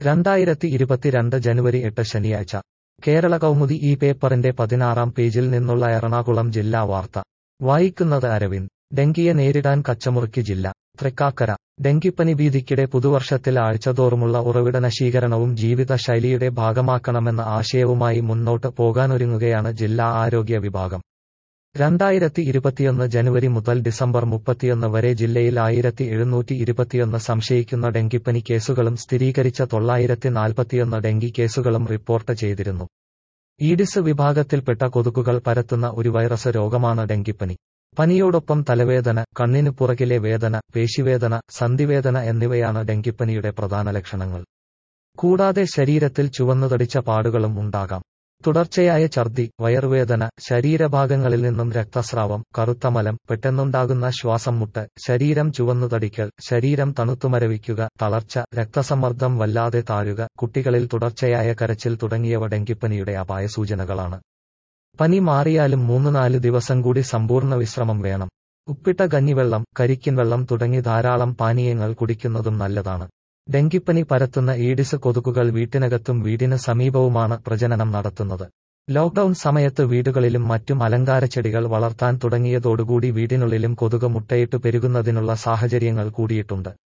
രണ്ടായിരത്തി ഇരുപത്തിരണ്ട് ജനുവരി എട്ട് ശനിയാഴ്ച കേരള കൗമുദി ഈ പേപ്പറിന്റെ പതിനാറാം പേജിൽ നിന്നുള്ള എറണാകുളം ജില്ലാ വാർത്ത വായിക്കുന്നത് അരവിന്ദ് ഡെങ്കിയെ നേരിടാൻ കച്ചമുറുക്കി ജില്ല തൃക്കാക്കര ഡെങ്കിപ്പനി ഭീതിക്കിടെ പുതുവർഷത്തിൽ ആഴ്ചതോറുമുള്ള ഉറവിട നശീകരണവും ജീവിതശൈലിയുടെ ഭാഗമാക്കണമെന്ന ആശയവുമായി മുന്നോട്ട് പോകാനൊരുങ്ങുകയാണ് ജില്ലാ ആരോഗ്യ വിഭാഗം രണ്ടായിരത്തി ഇരുപത്തിയൊന്ന് ജനുവരി മുതൽ ഡിസംബർ മുപ്പത്തിയൊന്ന് വരെ ജില്ലയിൽ ആയിരത്തി എഴുന്നൂറ്റി ഇരുപത്തിയൊന്ന് സംശയിക്കുന്ന ഡെങ്കിപ്പനി കേസുകളും സ്ഥിരീകരിച്ച തൊള്ളായിരത്തി നാൽപ്പത്തിയൊന്ന് ഡെങ്കി കേസുകളും റിപ്പോർട്ട് ചെയ്തിരുന്നു ഈഡിസ് വിഭാഗത്തിൽപ്പെട്ട കൊതുകുകൾ പരത്തുന്ന ഒരു വൈറസ് രോഗമാണ് ഡെങ്കിപ്പനി പനിയോടൊപ്പം തലവേദന കണ്ണിനു പുറകിലെ വേദന പേശിവേദന സന്ധിവേദന എന്നിവയാണ് ഡെങ്കിപ്പനിയുടെ പ്രധാന ലക്ഷണങ്ങൾ കൂടാതെ ശരീരത്തിൽ ചുവന്നുതടിച്ച പാടുകളും ഉണ്ടാകാം തുടർച്ചയായ ഛർദി വയറുവേദന ശരീരഭാഗങ്ങളിൽ നിന്നും രക്തസ്രാവം കറുത്തമലം പെട്ടെന്നുണ്ടാകുന്ന ശ്വാസം മുട്ട് ശരീരം ചുവന്നുതടിക്കൽ ശരീരം തണുത്തുമരവിക്കുക തളർച്ച രക്തസമ്മർദ്ദം വല്ലാതെ താഴുക കുട്ടികളിൽ തുടർച്ചയായ കരച്ചിൽ തുടങ്ങിയവ ഡെങ്കിപ്പനിയുടെ അപായ സൂചനകളാണ് പനി മാറിയാലും മൂന്ന് നാല് ദിവസം കൂടി സമ്പൂർണ്ണ വിശ്രമം വേണം ഉപ്പിട്ട കഞ്ഞിവെള്ളം കരിക്കിൻ വെള്ളം തുടങ്ങി ധാരാളം പാനീയങ്ങൾ കുടിക്കുന്നതും നല്ലതാണ് ഡെങ്കിപ്പനി പരത്തുന്ന ഈഡിസ് കൊതുകുകൾ വീട്ടിനകത്തും വീടിന് സമീപവുമാണ് പ്രജനനം നടത്തുന്നത് ലോക്ഡൌൺ സമയത്ത് വീടുകളിലും മറ്റും അലങ്കാരച്ചെടികൾ വളർത്താൻ തുടങ്ങിയതോടുകൂടി വീടിനുള്ളിലും കൊതുക് മുട്ടയിട്ട് പെരുകുന്നതിനുള്ള സാഹചര്യങ്ങൾ കൂടിയിട്ടുണ്ട്